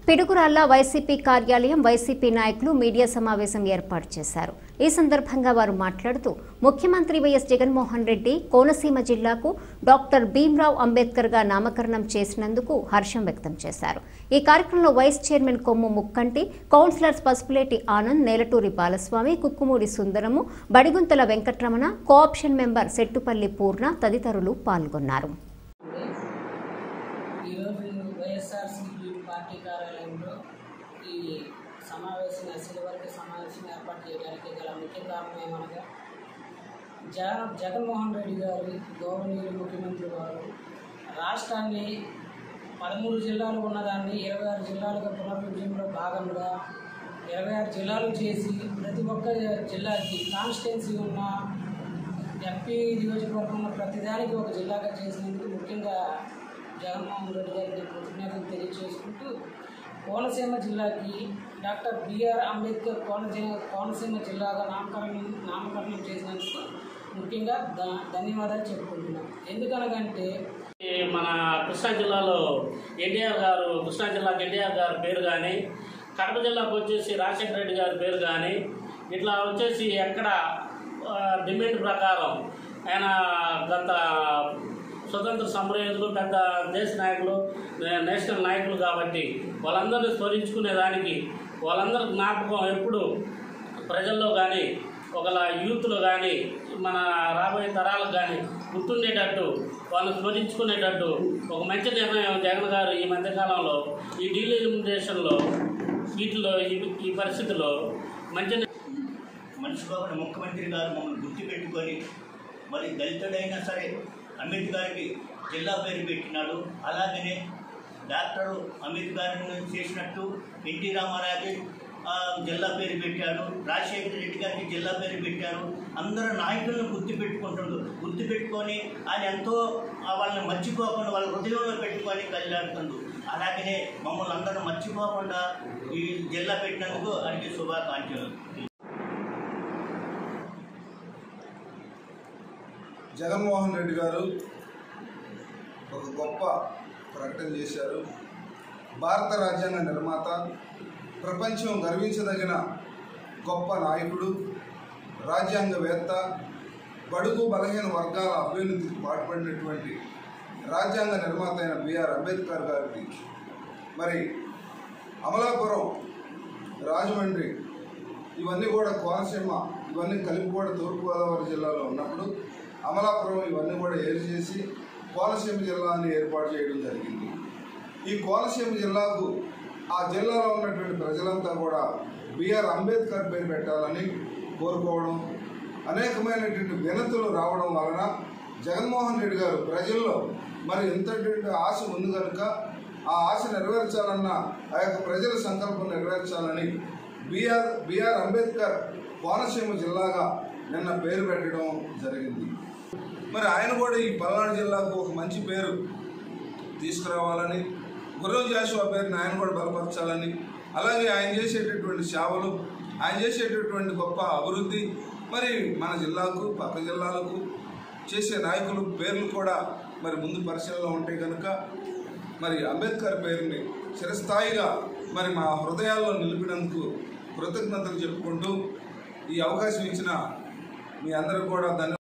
Piduguralla YCP కార్యాలయం YCP నాయకులు media సమావేశం ఏర్పాటు చేశారు ఈ సందర్భంగా వారు మాట్లాడుతూ ముఖ్యమంత్రి వైఎస్ జగన్మోహన్ రెడ్డి కోనసీమ జిల్లాకు డాక్టర్ భీమ్రావ్ అంబేద్కర్ గా నామకరణం చేసినందుకు హర్షం వ్యక్తం చేశారు ఈ కార్యక్రమంలో vice chairman Kommu Mukkanti councillors Pasupuleti Anand Nelaturi Balaswamy Kukkumudi Sundaram Badiguntala Venkatramana cooption member Settupalli Purna తదితరులు పాల్గొన్నారు ఈరోజు వైఎస్ఆర్సీపీ పార్టీ కార్యాలయంలో ఈ సమావేశం అసలు వరకు సమావేశం ఏర్పాటు చేయడానికి గల ముఖ్య కారణం ఏమనగా జగన్ జగన్మోహన్ రెడ్డి గారు గౌరవనీయులు ముఖ్యమంత్రి వారు రాష్ట్రాన్ని పదమూడు జిల్లాలు ఉన్నదాన్ని ఇరవై ఆరు జిల్లాలుగా పునర్విభజనలో భాగంగా ఇరవై ఆరు జిల్లాలు చేసి ప్రతి ఒక్క జిల్లాకి కాన్స్టిట్యున్సీ ఉన్న ఎంపీ నియోజకవర్గం ఉన్న ప్రతిదానికి ఒక జిల్లాగా చేసినందుకు ముఖ్యంగా జగన్మోహన్ రెడ్డి గారికి కృతజ్ఞతలు తెలియజేసుకుంటూ కోనసీమ జిల్లాకి డాక్టర్ బిఆర్ అంబేద్కర్ కోనసీమ కోనసీమ జిల్లాగా నామకరణం నామకరణం చేసినందుకు ముఖ్యంగా ధ ధన్యవాదాలు చెప్పుకుంటున్నాం ఎందుకనగంటే ఈ మన కృష్ణా జిల్లాలో ఎన్టీఆర్ గారు కృష్ణా జిల్లాకి ఎన్టీఆర్ గారి పేరు కానీ కడప జిల్లాకు వచ్చేసి రాజశేఖర రెడ్డి గారి పేరు కానీ ఇట్లా వచ్చేసి ఎక్కడ ఆ, డిమాండ్ ప్రకారం ఆయన గత స్వతంత్ర సమరయోధులు పెద్ద దేశ నాయకులు నే- నేషనల్ నాయకులు కాబట్టి వాళ్ళందరినీ స్మరించుకునే దానికి వాళ్ళందరి జ్ఞాపకం ఎప్పుడు ప్రజల్లో కానీ ఒకలా యూత్లో కానీ మన రాబోయే తరాలకు కానీ గుర్తుండేటట్టు వాళ్ళు స్మరించుకునేటట్టు ఒక మంచి నిర్ణయం జగన్ గారు ఈ మధ్యకాలంలో ఈ డీలిమిటేషన్లో వీటిలో ఈ- ఈ పరిస్థితిలో మంచి ని- మనిషి బాబుని ముఖ్యమంత్రి గారు మమ్మల్ని గుర్తుపెట్టుకొని మరి దళితుడైనా సరే అంబేద్కర్కి జిల్లా పేరు పెట్టినాడు అలాగనే డాక్టర్ అంబేద్కర్ని చేసినట్టు ఎన్టీ రామారావుకి ఆ, జిల్లా పేరు పెట్టాడు రాజశేఖర రెడ్డి గారికి జిల్లా పేరు పెట్టారు అందరు నాయకులను గుర్తుపెట్టుకుంటుండ్రు గుర్తుపెట్టుకొని ఆయన ఎంతో ఆ, వాళ్ళని మర్చిపోకుండా వాళ్ళ హృదయంలో పెట్టుకొని కళ్ళాడుతుండ్రు అలాగనే మమ్మల్ని అందరూ మర్చిపోకుండా ఈ జిల్లా పెట్టినందుకు అడిగి శుభాకాంక్షలు జగన్మోహన్ రెడ్డి గారు ఒక గొప్ప ప్రకటన చేశారు భారత రాజ్యాంగ నిర్మాత ప్రపంచం గర్వించదగిన గొప్ప నాయకుడు రాజ్యాంగవేత్త బడుగు బలహీన వర్గాల అభ్యున్నతికి పాటుపడినటువంటి రాజ్యాంగ నిర్మాత అయిన బిఆర్ అంబేద్కర్ గారికి మరి అమలాపురం రాజమండ్రి ఇవన్నీ కూడా కోనసీమ ఇవన్నీ కలిపి కూడా తూర్పుగోదావరి జిల్లాలో ఉన్నప్పుడు అమలాపురం ఇవన్నీ కూడా ఏరు చేసి కోనసీమ జిల్లాని ఏర్పాటు చేయడం జరిగింది ఈ కోనసీమ జిల్లాకు ఆ జిల్లాలో ఉన్నటువంటి ప్రజలంతా కూడా బిఆర్ అంబేద్కర్ పేరు పెట్టాలని కోరుకోవడం అనేకమైనటువంటి వినతులు రావడం వలన జగన్మోహన్ రెడ్డి గారు ప్రజల్లో మరి ఎంతటువంటి ఆశ ఉంది కనుక ఆ ఆశ నెరవేర్చాలన్న ఆ యొక్క ప్రజల సంకల్పం నెరవేర్చాలని బిఆర్ బిఆర్ అంబేద్కర్ కోనసీమ జిల్లాగా నిన్న పేరు పెట్టడం జరిగింది మరి ఆయన కూడా ఈ పల్నాడు జిల్లాకు ఒక మంచి పేరు తీసుకురావాలని గుర్రం జాషువా పేరుని ఆయన కూడా బలపరచాలని అలాగే ఆయన చేసేటటువంటి సేవలు ఆయన చేసేటటువంటి గొప్ప అభివృద్ధి మరి మన జిల్లాకు పక్క జిల్లాలకు చేసే నాయకులు పేర్లు కూడా మరి ముందు పరిశీలనలో ఉంటాయి కనుక మరి అంబేద్కర్ పేరుని చిరస్థాయిగా మరి మా హృదయాల్లో నిలిపినందుకు కృతజ్ఞతలు చెప్పుకుంటూ ఈ అవకాశం ఇచ్చిన మీ అందరూ కూడా ధన్యవాదాలు